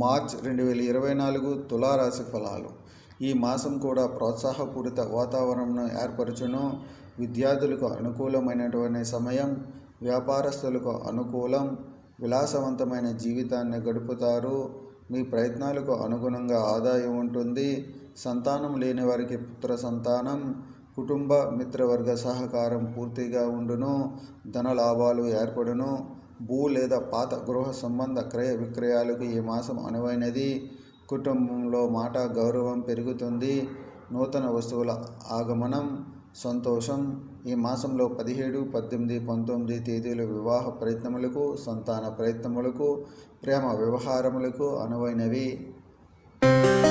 March రెండు వేల ఇరవై నాలుగు తులారాశి ఫలాలు ఈ మాసం కూడా ప్రోత్సాహపూరిత వాతావరణంను ఏర్పరచును విద్యార్థులకు అనుకూలమైనటువంటి సమయం వ్యాపారస్తులకు అనుకూలం విలాసవంతమైన జీవితాన్ని గడుపుతారు మీ ప్రయత్నాలకు అనుగుణంగా ఆదాయం ఉంటుంది సంతానం లేని వారికి పుత్ర సంతానం కుటుంబ మిత్రవర్గ సహకారం పూర్తిగా ఉండును ధన లాభాలు ఏర్పడును భూ లేదా పాత గృహ సంబంధ క్రయ విక్రయాలకు ఈ మాసం అనువైనది కుటుంబంలో మాట గౌరవం పెరుగుతుంది నూతన వస్తువుల ఆగమనం సంతోషం ఈ మాసంలో పదిహేడు పద్దెనిమిది పంతొమ్మిది తేదీల వివాహ ప్రయత్నములకు సంతాన ప్రయత్నములకు ప్రేమ వ్యవహారములకు అనువైనవి